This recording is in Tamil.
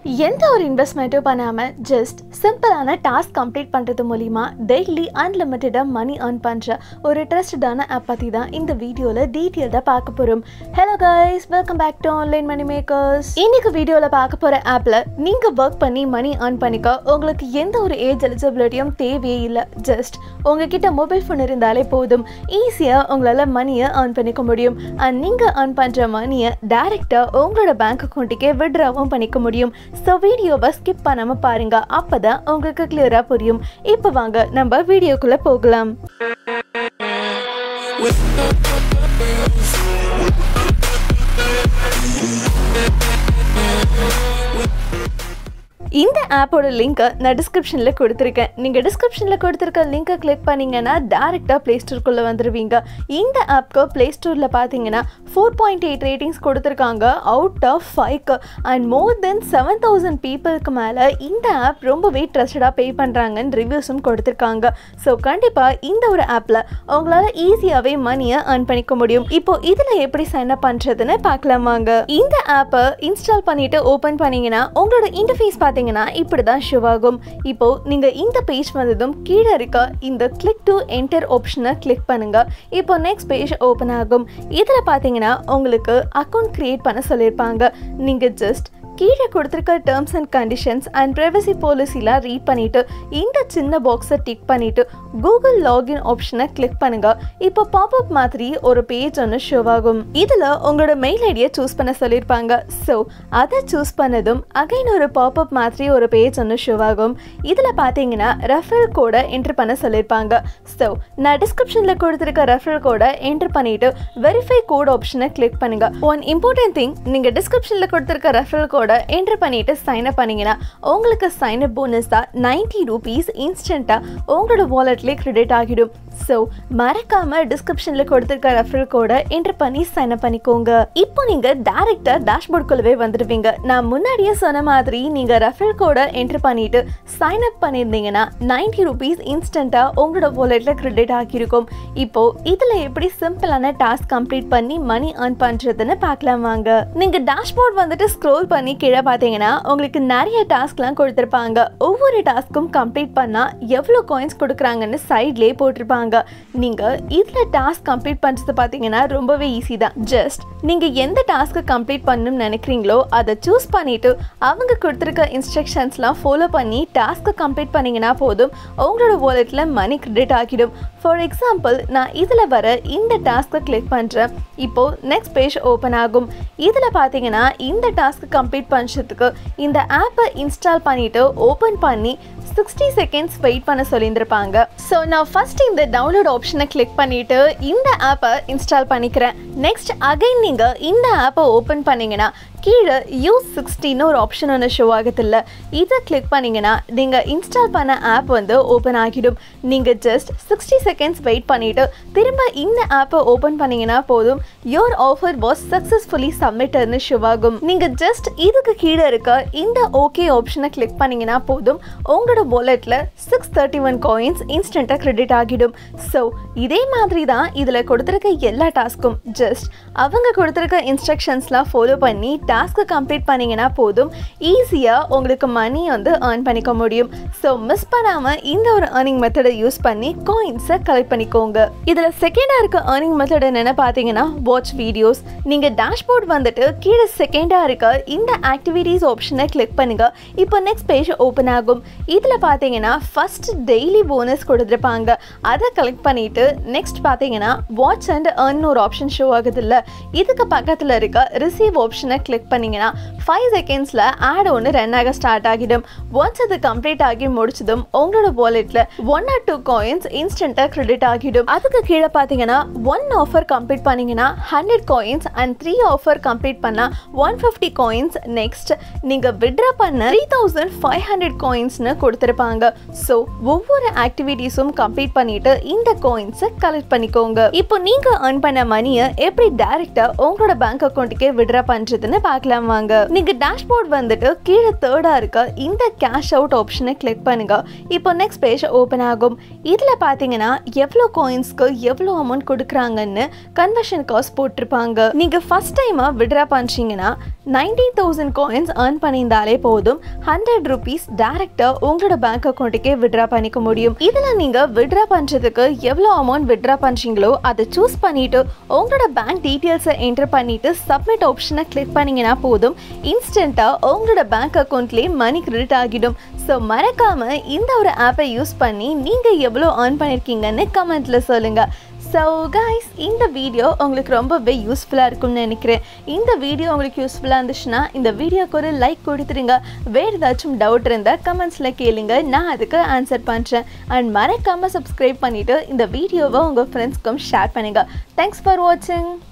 எந்த ஒரு இன்வெஸ்ட்மெண்ட்டும் பண்ணாமல் ஜஸ்ட் சிம்பிளான டாஸ்க் கம்ப்ளீட் பண்ணுறது மூலிமா டெய்லி அன்லிமிட்டடாக மணி earn பண்ணுற ஒரு ட்ரஸ்டடான ஆப் பற்றி தான் இந்த வீடியோவில் டீட்டெயில்டாக பார்க்க போகிறோம் hello guys welcome back to online money makers இன்னைக்கு வீடியோவில் பார்க்க போகிற ஆப்பில் நீங்கள் ஒர்க் பண்ணி மணி earn பண்ணிக்க உங்களுக்கு எந்த ஒரு ஏஜ் எலிஜிபிலிட்டியும் தேவையே இல்லை ஜஸ்ட் உங்ககிட்ட மொபைல் ஃபோன் இருந்தாலே போதும் ஈஸியாக உங்களால் மணியை earn பண்ணிக்க முடியும் அண்ட் நீங்கள் earn பண்ணுற மணியை டேரெக்டாக உங்களோட பேங்க் அக்கௌண்ட்டுக்கே விட்ராவும் பண்ணிக்க முடியும் ஸோ வீடியோவை ஸ்கிப் பண்ணாமல் பாருங்க அப்போ தான் உங்களுக்கு கிளியராக புரியும் இப்போ வாங்க நம்ம வீடியோக்குள்ளே போகலாம் இந்த ஆப்போட லிங்க்கை நான் டிஸ்கிரிப்ஷனில் கொடுத்துருக்கேன் நீங்கள் டிஸ்கிரிப்ஷனில் கொடுத்துருக்க லிங்க்கை கிளிக் பண்ணீங்கன்னா டேரெக்டாக ப்ளே ஸ்டோர்க்குள்ளே வந்துடுவீங்க இந்த ஆப்க்கு ப்ளே ஸ்டோரில் பார்த்தீங்கன்னா ஃபோர் பாயிண்ட் எயிட் ரேட்டிங்ஸ் கொடுத்துருக்காங்க அவுட் ஆஃப் ஃபைவ்க்கு and more than seven thousand பீப்புளுக்கு மேலே இந்த ஆப் ரொம்பவே ட்ரஸ்டடாக பே பண்ணுறாங்கன்னு ரிவ்யூஸும் கொடுத்துருக்காங்க ஸோ கண்டிப்பாக இந்த ஒரு ஆப்பில் உங்களால் ஈஸியாகவே மணியை earn பண்ணிக்க முடியும் இப்போ இதில் எப்படி சைன் அப் பண்ணுறதுன்னு பார்க்கலாம் வாங்க இந்த ஆப்பை இன்ஸ்டால் பண்ணிட்டு ஓப்பன் பண்ணீங்கன்னா உங்களோட இன்டர்ஃபேஸ் பார்த்தீங்கன்னா இப்படி தான் ஷோ ஆகும் இப்போ நீங்கள் இந்த பேஜ் வந்ததும் கீழே இருக்க இந்த கிளிக் டு என்டர் ஆப்ஷனை கிளிக் பண்ணுங்க இப்போ நெக்ஸ்ட் பேஜ் ஓப்பன் ஆகும் இதில் பார்த்தீங்கன்னா உங்களுக்கு அக்கௌண்ட் கிரியேட் பண்ண சொல்லியிருப்பாங்க நீங்கள் ஜஸ்ட் கீழே கொடுத்துருக்க terms and conditions and privacy பாலிசிலாம் ரீட் பண்ணிட்டு இந்த சின்ன பாக்ஸை டிக் பண்ணிட்டு கூகுள் லாகின் ஆப்ஷனை கிளிக் பண்ணுங்க இப்போ பாப்அப் மாதிரி ஒரு பேஜ் ஒன்று ஷோ ஆகும் இதில் உங்களோட மெயில் ஐடியை சூஸ் பண்ண சொல்லியிருப்பாங்க ஸோ அதை சூஸ் பண்ணதும் அகைன் ஒரு பாப்அப் மாதிரி ஒரு பேஜ் ஒன்று ஷோ ஆகும் இதில் பார்த்தீங்கன்னா ரெஃபரல் கோடை என்ட்ரு பண்ண சொல்லியிருப்பாங்க ஸோ நான் டிஸ்கிரிப்ஷனில் கொடுத்துருக்க ரெஃபரல் கோடை என்ட்ரு பண்ணிட்டு வெரிஃபை கோட் ஆப்ஷனை கிளிக் பண்ணுங்க ஒன் இம்பார்ட்டன்ட் திங் நீங்கள் டிஸ்கிரிப்ஷனில் கொடுத்துருக்க ரெஃபரல் கோடை என்ட்ரு பண்ணிட்டு சைன் அப் பண்ணீங்கன்னா உங்களுக்கு சைன் அப் போனஸ் தான் நைன்டி ருபீஸ் இன்ஸ்டண்ட்டாக உங்களோட வாலெட்லேயே கிரெடிட் ஆகிடும் ஸோ மறக்காம டிஸ்கிரிப்ஷனில் கொடுத்துருக்க ரெஃபரல் கோடை என்ட்ரு பண்ணி சைன் அப் பண்ணிக்கோங்க இப்போ நீங்கள் டேரெக்டாக டேஷ்போர்டுக்குள்ளவே வந்துடுவீங்க நான் முன்னாடியே சொன்ன மாதிரி நீங்கள் ரெஃபரல் கோடை என்ட்ரு பண்ணிட்டு சைன் அப் பண்ணியிருந்தீங்கன்னா நைன்டி ருபீஸ் இன்ஸ்டண்ட்டாக உங்களோட வாலெட்டில் கிரெடிட் ஆகியிருக்கும் இப்போ இதில் எப்படி சிம்பிளான டாஸ்க் கம்ப்ளீட் பண்ணி மணி earn பண்ணுறதுன்னு பார்க்கலாம் வாங்க நீங்கள் டேஷ்போர்ட் வந்துட்டு ஸ்க்ரோல் பண்ணி கீழே பார்த்தீங்கன்னா உங்களுக்கு நிறைய டாஸ்க்லாம் கொடுத்துருப்பாங்க ஒவ்வொரு டாஸ்க்கும் கம்ப்ளீட் பண்ணால் எவ்வளோ காயின்ஸ் கொடுக்குறாங்கன்னு சைட்லேயே போட்டிருப்பாங்க நீங்கள் இதில் டாஸ்க் கம்ப்ளீட் பண்ணுறது பார்த்தீங்கன்னா ரொம்பவே ஈஸி தான் ஜஸ்ட் நீங்கள் எந்த டாஸ்க்கை கம்ப்ளீட் பண்ணணும்னு நினைக்கிறீங்களோ அதை சூஸ் பண்ணிவிட்டு அவங்க கொடுத்துருக்க இன்ஸ்ட்ரக்ஷன்ஸ்லாம் ஃபாலோ பண்ணி டாஸ்க்கை கம்ப்ளீட் பண்ணிங்கன்னா போதும் உங்களோட வாலெட்டில் மணி கிரெடிட் ஆகிடும் ஃபார் எக்ஸாம்பிள் நான் இதில் வர இந்த டாஸ்க்கை கிளிக் பண்ணுறேன் இப்போது நெக்ஸ்ட் பேஜ் ஓப்பன் ஆகும் இதில் பார்த்தீங்கன்னா இந்த டாஸ்க்கு கம்ப்ளீட் பண்ணுறதுக்கு இந்த ஆப்பை இன்ஸ்டால் பண்ணிவிட்டு ஓப்பன் பண்ணி சிக்ஸ்டி செகண்ட்ஸ் வெயிட் பண்ண சொல்லியிருந்திருப்பாங்க ஸோ நான் ஃபர்ஸ்ட் இந்த டவுன்லோட் ஆப்ஷனை கிளிக் பண்ணிவிட்டு இந்த ஆப்பை இன்ஸ்டால் பண்ணிக்கிறேன் நெக்ஸ்ட் அகைன் நீங்கள் இந்த ஆப்பை ஓப்பன் பண்ணீங்கன்னா கீழே யூஸ் சிக்ஸ்டின்னு ஒரு ஆப்ஷன் ஒன்று ஷோ ஆகுதில்ல இதை கிளிக் பண்ணிங்கன்னா நீங்கள் இன்ஸ்டால் பண்ண ஆப் வந்து ஓப்பன் ஆகிடும் நீங்கள் ஜஸ்ட் சிக்ஸ்டி செகண்ட்ஸ் வெயிட் பண்ணிவிட்டு திரும்ப இந்த ஆப்பை ஓப்பன் பண்ணீங்கன்னா போதும் யோர் ஆஃபர் வாஸ் சக்ஸஸ்ஃபுல்லி சப்மிட்டட்னு ஷோ ஆகும் நீங்கள் ஜஸ்ட் இதுக்கு கீழே இருக்க இந்த ஓகே ஆப்ஷனை கிளிக் பண்ணீங்கன்னா போதும் உங்களோட வாலெட்டில் சிக்ஸ் தேர்ட்டி ஒன் காயின்ஸ் இன்ஸ்டண்ட்டாக கிரெடிட் ஆகிடும் ஸோ இதே மாதிரி தான் இதில் கொடுத்துருக்க எல்லா டாஸ்க்கும் ஜஸ்ட் அவங்க கொடுத்துருக்க இன்ஸ்ட்ரக்ஷன்ஸ்லாம் ஃபாலோ பண்ணி டாஸ்க்கை கம்ப்ளீட் பண்ணீங்கன்னா போதும் ஈஸியாக உங்களுக்கு மணி வந்து earn பண்ணிக்க முடியும் ஸோ மிஸ் பண்ணாமல் இந்த ஒரு ஏர்னிங் மெத்தடை யூஸ் பண்ணி காயின்ஸை கலெக்ட் பண்ணிக்கோங்க இதில் செகண்டாக இருக்க ஏர்னிங் மெத்தட் என்னென்னு பார்த்தீங்கன்னா வாட்ச் வீடியோஸ் நீங்கள் டேஷ்போர்ட் வந்துட்டு கீழே செகண்டாக இருக்க இந்த ஆக்டிவிட்டீஸ் ஆப்ஷனை கிளிக் பண்ணுங்க இப்போ நெக்ஸ்ட் பேஜ் ஓப்பன் ஆகும் இதில் பார்த்தீங்கன்னா ஃபர்ஸ்ட் டெய்லி போனஸ் கொடுத்துருப்பாங்க அதை கலெக்ட் பண்ணிட்டு நெக்ஸ்ட் பார்த்தீங்கன்னா வாட்ச் அண்ட் earn ஒரு ஆப்ஷன் ஷோ ஆகுது இல்லை இதுக்கு பக்கத்தில் இருக்க ரிசீவ் ஆப்ஷனை கிளிக் பண்ணீங்கன்னா ஃபைவ் செகண்ட்ஸில் ஆட் ஒன்று ரன் ஆக ஸ்டார்ட் ஆகிடும் ஒன்ஸ் அது கம்ப்ளீட் ஆகி முடிச்சதும் உங்களோட வாலெட்டில் ஒன் ஆர் டூ காயின்ஸ் இன்ஸ்டண்ட்டாக கிரெடிட் ஆகிடும் அதுக்கு கீழே பார்த்தீங்கன்னா ஒன் ஆஃபர் கம்ப்ளீட் பண்ணீங்கன்னா hundred coins and three offer complete பண்ணால் ஒன் ஃபிஃப்டி காயின்ஸ் நெக்ஸ்ட் நீங்கள் விட்ரா பண்ண த்ரீ தௌசண்ட் ஃபைவ் ஹண்ட்ரட் காயின்ஸ்னு கொடுத்துருப்பாங்க ஸோ ஒவ்வொரு ஆக்டிவிட்டீஸும் கம்ப்ளீட் பண்ணிட்டு இந்த காயின்ஸை கலெக்ட் பண்ணிக்கோங்க இப்போ நீங்கள் earn பண்ண மணியை எப்படி டைரெக்டாக உங்களோட பேங்க் அக்கௌண்ட்டுக்கே விட்ரா பண்ணுறதுன்னு பார்க்கலாம் வாங்க நீங்க டேஷ்போர்ட் வந்துட்டு கீழே தேர்டா இருக்க இந்த கேஷ் அவுட் ஆப்ஷனை கிளிக் பண்ணுங்க இப்போ நெக்ஸ்ட் பேஜ் ஓப்பன் ஆகும் இதுல பாத்தீங்கன்னா எவ்வளோ காயின்ஸ்க்கு எவ்வளோ அமௌண்ட் கொடுக்குறாங்கன்னு கன்வர்ஷன் காஸ்ட் போட்டிருப்பாங்க நீங்க ஃபர்ஸ்ட் டைமா விட்ரா பண்றீங்கன்னா நைன்டீன் தௌசண்ட் காயின்ஸ் ஏர்ன் பண்ணியிருந்தாலே போதும் ஹண்ட்ரட் ருபீஸ் டேரக்டா உங்களோட பேங்க் அக்கௌண்ட்டுக்கே விட்ரா பண்ணிக்க முடியும் இதுல நீங்க விட்ரா பண்றதுக்கு எவ்வளோ அமௌண்ட் விட்ரா பண்றீங்களோ அதை சூஸ் பண்ணிட்டு உங்களோட பேங்க் டீட்டெயில்ஸை என்டர் பண்ணிட்டு சப்மிட் ஆப்ஷனை கிளிக் பண்ணீங்கன்னா போதும் இன்ஸ்டண்ட்டாக உங்களோட பேங்க் அக்கௌண்ட்லேயே மணி கிரெடிட் ஆகிடும் ஸோ மறக்காம இந்த ஒரு ஆப்பை யூஸ் பண்ணி நீங்கள் எவ்வளோ ஏர்ன் பண்ணியிருக்கீங்கன்னு கமெண்ட்ல சொல்லுங்க ஸோ கைஸ் இந்த வீடியோ உங்களுக்கு ரொம்பவே யூஸ்ஃபுல்லாக இருக்கும்னு நினைக்கிறேன் இந்த வீடியோ உங்களுக்கு யூஸ்ஃபுல்லாக இருந்துச்சுன்னா இந்த வீடியோக்கு ஒரு லைக் கொடுத்துருங்க வேறு ஏதாச்சும் டவுட் இருந்தால் கமெண்ட்ஸில் கேளுங்க நான் அதுக்கு ஆன்சர் பண்ணுறேன் அண்ட் மறக்காமல் சப்ஸ்கிரைப் பண்ணிவிட்டு இந்த வீடியோவை உங்கள் ஃப்ரெண்ட்ஸ்க்கும் ஷேர் பண்ணுங்கள் தேங்க்ஸ் ஃபார் வாட்சிங்